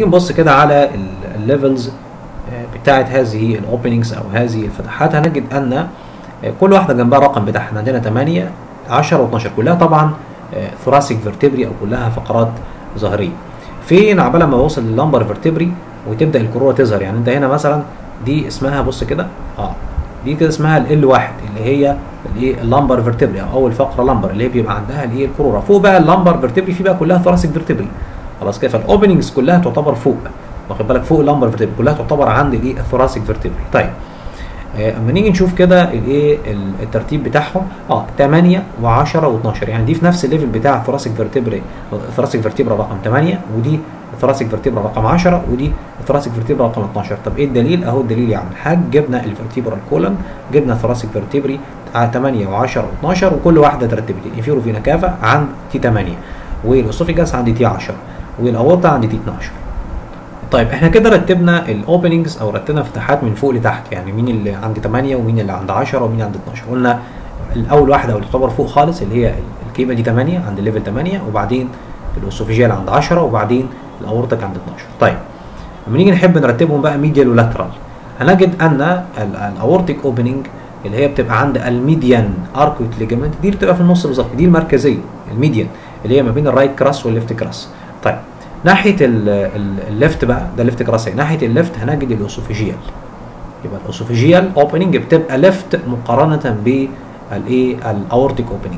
نيجي نبص كده على الليفلز بتاعت هذه الاوبننجز او هذه الفتحات هنجد ان آه، كل واحده جنبها رقم بتاعها إحنا عندنا 8 10 و12 كلها طبعا ثوراسيك فيرتبري او كلها فقرات ظهريه فين عبال ما اوصل لللمبر فيرتبري وتبدا الكروره تظهر يعني انت هنا مثلا دي اسمها بص كده اه دي كده اسمها ال 1 اللي هي الايه اللمبر فيرتبري او اول فقره لمبر اللي هي بيبقى عندها الايه الكروره فوق بقى اللمبر فيرتبري في بقى كلها ثوراسيك فيرتبري خلاص كده فالاوبننجز كلها تعتبر فوق واخد بالك فوق اللمبر فيرتبري كلها تعتبر عند الايه الثوراسيك فيرتبري طيب آه، اما نيجي نشوف كده الايه ال- الترتيب بتاعهم اه 8 و10 و12 يعني دي في نفس الليفل بتاع الثوراسيك فيرتبري الثوراسيك فيرتبرا رقم 8 ودي الثوراسيك فيرتبرا رقم 10 ودي الثوراسيك فيرتبرا رقم 12 طب ايه الدليل اهو الدليل يا عم الحاج جبنا الفيرتبرا الكولن جبنا الثوراسيك فيرتبري بتاع 8 و10 و12 وكل واحده ترتبت الانفيرو فينا كافا عند تي 8 والاسوفيجاس عند تي 10 والاورطه عند تي 12 طيب احنا كده رتبنا الاوبننجز او رتبنا فتحات من فوق لتحت يعني مين اللي عند 8 ومين اللي عند 10 ومين عند 12 قلنا الاول واحده واللي تعتبر فوق خالص اللي هي الكيبه دي 8 عند ليفل 8 وبعدين الاسوفيجيال عند 10 وبعدين الاورتك عند 12 طيب لما نيجي نحب نرتبهم بقى ميديال ولاترال هنجد ان الاورتيك اوبننج اللي هي بتبقى عند الميديان اركوت ليجمنت دي اللي بتبقى في النص بالظبط دي المركزيه الميديان اللي هي ما بين الرايت كراس والليفت كراس طيب ناحيه ال- ال- الليفت بقى ده الليفت كراس اهي. ناحيه الليفت هنجد الاسوفيجيال يبقى الاسوفيجيال اوبننج بتبقى ليفت مقارنه بالايه الاورتيك اوبننج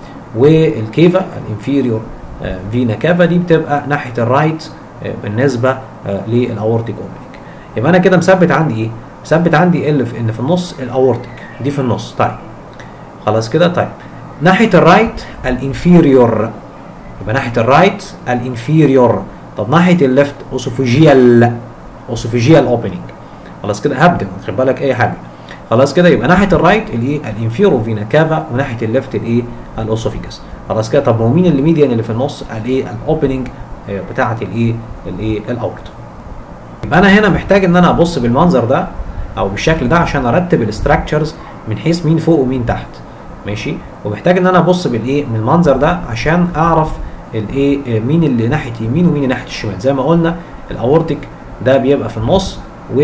والكيفا الانفيريور فينا كافا دي بتبقى ناحيه الرايت آه، بالنسبه آه، للاورتيك اوبننج يبقى انا كده مثبت عندي ايه مثبت عندي ال في ان في النص الاورتيك دي في النص طيب خلاص كده طيب ناحيه الرايت الانفيريور يبقى ناحيه الرايت الانفيريور طب ناحيه الليفت اوسوفيجيال اوسوفيجيال اوبننج خلاص كده هبدا خد بالك اي حاجه خلاص كده يبقى ناحيه الرايت الايه الانفيرو فينا كافا وناحيه الليفت الايه الاوسوفيجاس خلاص كده طب ومين الميديان اللي في النص الايه الاوبننج آه، بتاعه الايه الايه الاورت يبقى انا هنا محتاج ان انا ابص بالمنظر ده او بالشكل ده عشان ارتب الاستراكشرز من حيث مين فوق ومين تحت ماشي ومحتاج ان انا ابص بالايه من المنظر ده عشان اعرف الايه مين اللي ناحيه يمين ومين اللي ناحيه الشمال زي ما قلنا الاورتيك ده بيبقى في النص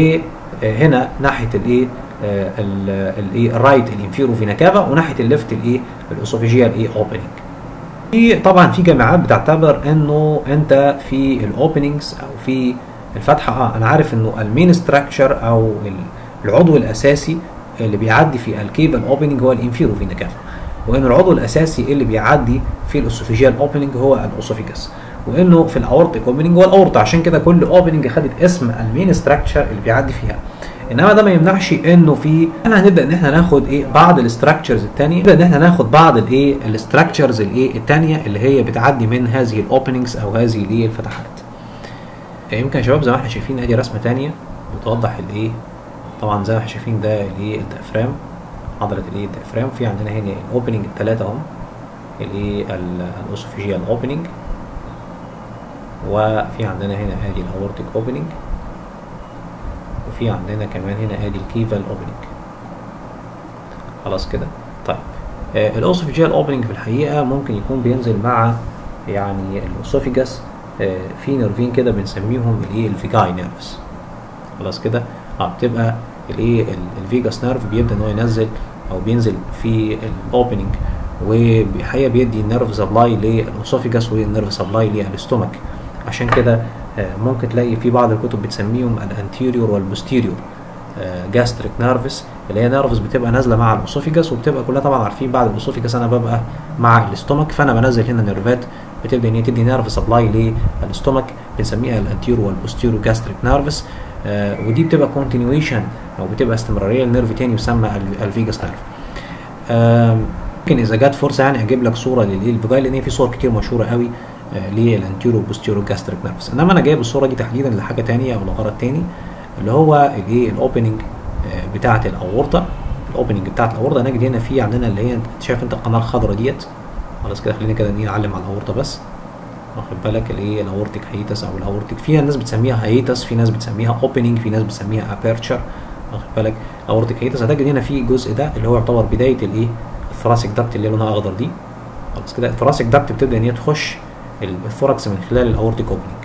وهنا ناحيه الايه آه، ال- الايه الرايت الانفيرو فينا كافا وناحيه الليفت الايه الاسوفيجيال ايه اوبننج في طبعا في جامعات بتعتبر انه انت في الاوبننجز او في الفتحه اه انا عارف انه المين ستراكشر او ال- العضو الاساسي اللي بيعدي في الكيبل اوبننج هو الانفيرو فينا كافا وان العضو الاساسي اللي بيعدي في الاسوفيجيال اوبننج هو الاسوفيجاس وانه في الاورتيك اوبننج هو الاورطه عشان كده كل اوبننج خدت اسم المين ستراكشر اللي بيعدي فيها انما ده ما يمنعش انه في احنا هنبدا ان احنا ناخد ايه بعض الاستراكشرز الثانيه نبدا ان احنا ناخد بعض الايه الاستراكشرز الايه الثانيه اللي هي بتعدي من هذه الاوبننجز او هذه الايه الفتحات يمكن يا شباب زي ما احنا شايفين ادي رسمه ثانيه بتوضح الايه طبعا زي ما احنا شايفين ده الايه الديافرام عضله الايه الديافرام في عندنا هنا الاوبننج الثلاثه اهم الايه الاوسوفيجيال اوبننج وفي عندنا هنا ادي الاورتيك اوبننج وفي عندنا كمان هنا ادي الكيفال اوبننج خلاص كده طيب آه الاوسوفيجيال اوبننج في الحقيقه ممكن يكون بينزل مع يعني الاوسوفيجاس آه في نيرفين كده بنسميهم الايه الفيجاي نيرفز خلاص كده اه بتبقى الايه ال- الفيجاس نيرف بيبدا ان هو ينزل او بينزل في الاوبننج وبحقيقه بيدي النيرف سبلاي للاوسوفيجاس والنيرف سبلاي للاستومك عشان كده آه، ممكن تلاقي في بعض الكتب بتسميهم الانتيريور والبوستيريور جاستريك نيرفس اللي هي نيرفز بتبقى نازله مع الاسوفيجاس وبتبقى كلها طبعا عارفين بعد الاسوفيجاس انا ببقى مع الاستومك فانا بنزل هنا نيرفات بتبدا ان هي تدي نيرف سبلاي للاستومك بنسميها الانتيرو والبوستيرو جاستريك نيرفس آه ودي بتبقى كونتينيويشن او بتبقى استمراريه لنيرف تاني يسمى ال- الفيجاس نيرف آم، ممكن اذا جت فرصه يعني اجيب لك صوره للايه الفيجاي لان هي في صور كتير مشهوره قوي آه، للانتيرو بوستيرو جاستريك نيرفس انما انا جايب الصوره دي تحديدا لحاجه تانية او لغرض تاني اللي هو الايه الاوبننج بتاعه الاورطه الاوبننج بتاعه الاورطه نجد هنا في عندنا اللي هي انت شايف انت القناه الخضراء ديت خلاص كده خلينا كده نعلم على الاورطه بس واخد بالك الايه الاورتيك هيتس او الاورتيك في ناس بتسميها هيتس في ناس بتسميها اوبننج في ناس بتسميها ابيرتشر واخد بالك الاورتيك هيتس هتجد هنا في الجزء ده اللي هو يعتبر بدايه الايه الثراسيك داكت اللي لونها اخضر دي خلاص كده الثراسيك داكت بتبدا ان هي تخش الثوركس من خلال الاورتيك اوبننج